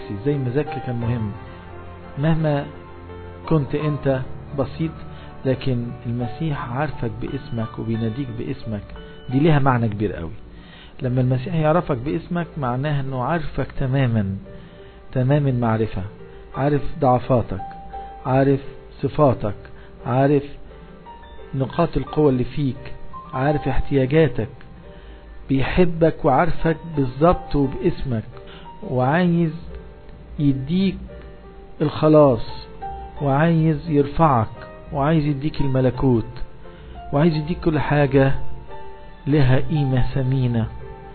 شخصي زي ما زكا كان مهم مهما كنت انت بسيط لكن المسيح عارفك باسمك وبيناديك باسمك دي ليها معنى كبير قوي لما المسيح يعرفك باسمك معناه انه عارفك تماما تمام المعرفة عارف ضعفاتك عارف صفاتك عارف نقاط القوة اللي فيك عارف احتياجاتك بيحبك وعارفك بالظبط وباسمك وعايز يديك الخلاص وعايز يرفعك وعايز يديك الملكوت وعايز يديك كل حاجة لها قيمة ثمينة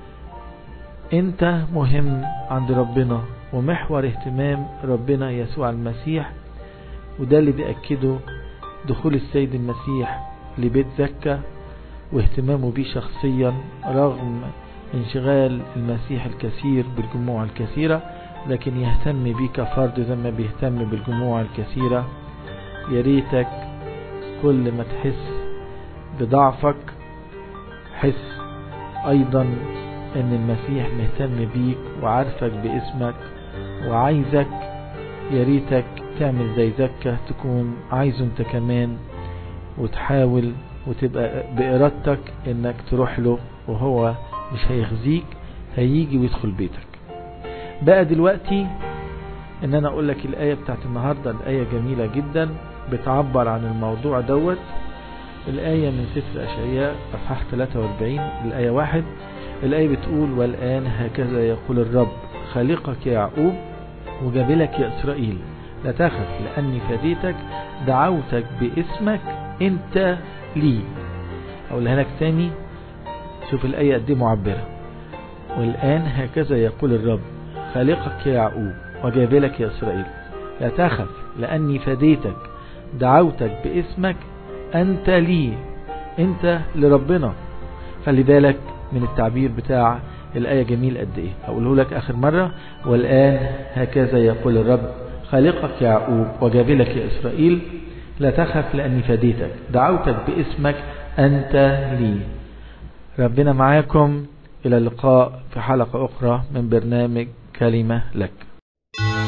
انت مهم عند ربنا ومحور اهتمام ربنا يسوع المسيح وده اللي بيأكده دخول السيد المسيح لبيت زكا واهتمامه بيه شخصيا رغم انشغال المسيح الكثير بالجموع الكثيرة لكن يهتم بيه كفرد زي ما بيهتم بالجموع الكثيرة يا ريتك كل ما تحس بضعفك حس ايضا ان المسيح مهتم بيك وعارفك باسمك وعايزك يا ريتك تعمل زي زكة تكون عايزه انت كمان وتحاول وتبقى بإرادتك انك تروح له وهو مش هيخزيك هيجي ويدخل بيتك بقى دلوقتي ان انا اقول لك الاية بتاعت النهاردة الاية جميلة جدا بتعبر عن الموضوع دوت الآية من سفر أشعياء أصحاح 43 الآية واحد الآية بتقول والآن هكذا يقول الرب خالقك يا يعقوب وجابلك يا إسرائيل لا تخف لأني فديتك دعوتك باسمك أنت لي أقولها لك تاني شوف الآية قد معبرة والآن هكذا يقول الرب خالقك يا يعقوب وجابلك يا إسرائيل لا تخف لأني فديتك دعوتك باسمك أنت لي أنت لربنا خلي بالك من التعبير بتاع الآية جميل قد إيه أقوله لك آخر مرة والآن هكذا يقول الرب خالقك يا يعقوب وجابلك يا إسرائيل لا تخف لأني فديتك دعوتك باسمك أنت لي ربنا معاكم إلى اللقاء في حلقة أخرى من برنامج كلمة لك